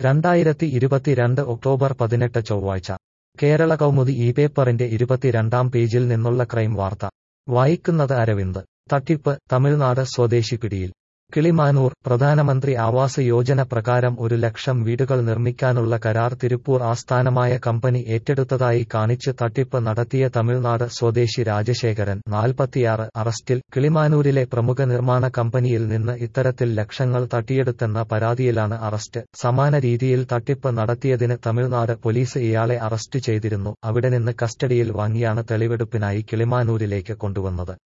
രണ്ടായിരത്തി ഇരുപത്തിരണ്ട് ഒക്ടോബർ പതിനെട്ട് ചൊവ്വാഴ്ച കേരള കൗമുദി ഈ പേപ്പറിന്റെ ഇരുപത്തിരണ്ടാം പേജിൽ നിന്നുള്ള ക്രൈം വാർത്ത വായിക്കുന്നത് അരവിന്ദ് തട്ടിപ്പ് തമിഴ്നാട് സ്വദേശി പിടിയിൽ കിളിമാനൂർ പ്രധാനമന്ത്രി ആവാസ് യോജന പ്രകാരം ഒരു ലക്ഷം വീടുകൾ നിർമ്മിക്കാനുള്ള കരാർ തിരുപ്പൂർ ആസ്ഥാനമായ കമ്പനി ഏറ്റെടുത്തതായി കാണിച്ച് തട്ടിപ്പ് നടത്തിയ തമിഴ്നാട് സ്വദേശി രാജശേഖരൻ നാൽപ്പത്തിയാറ് അറസ്റ്റിൽ കിളിമാനൂരിലെ പ്രമുഖ നിർമ്മാണ കമ്പനിയിൽ നിന്ന് ഇത്തരത്തിൽ ലക്ഷങ്ങൾ തട്ടിയെടുത്തെന്ന പരാതിയിലാണ് അറസ്റ്റ് സമാന രീതിയിൽ തട്ടിപ്പ് നടത്തിയതിന് തമിഴ്നാട് പോലീസ് ഇയാളെ അറസ്റ്റ് ചെയ്തിരുന്നു അവിടെ നിന്ന് കസ്റ്റഡിയിൽ വാങ്ങിയാണ് തെളിവെടുപ്പിനായി കിളിമാനൂരിലേക്ക് കൊണ്ടുവന്നത്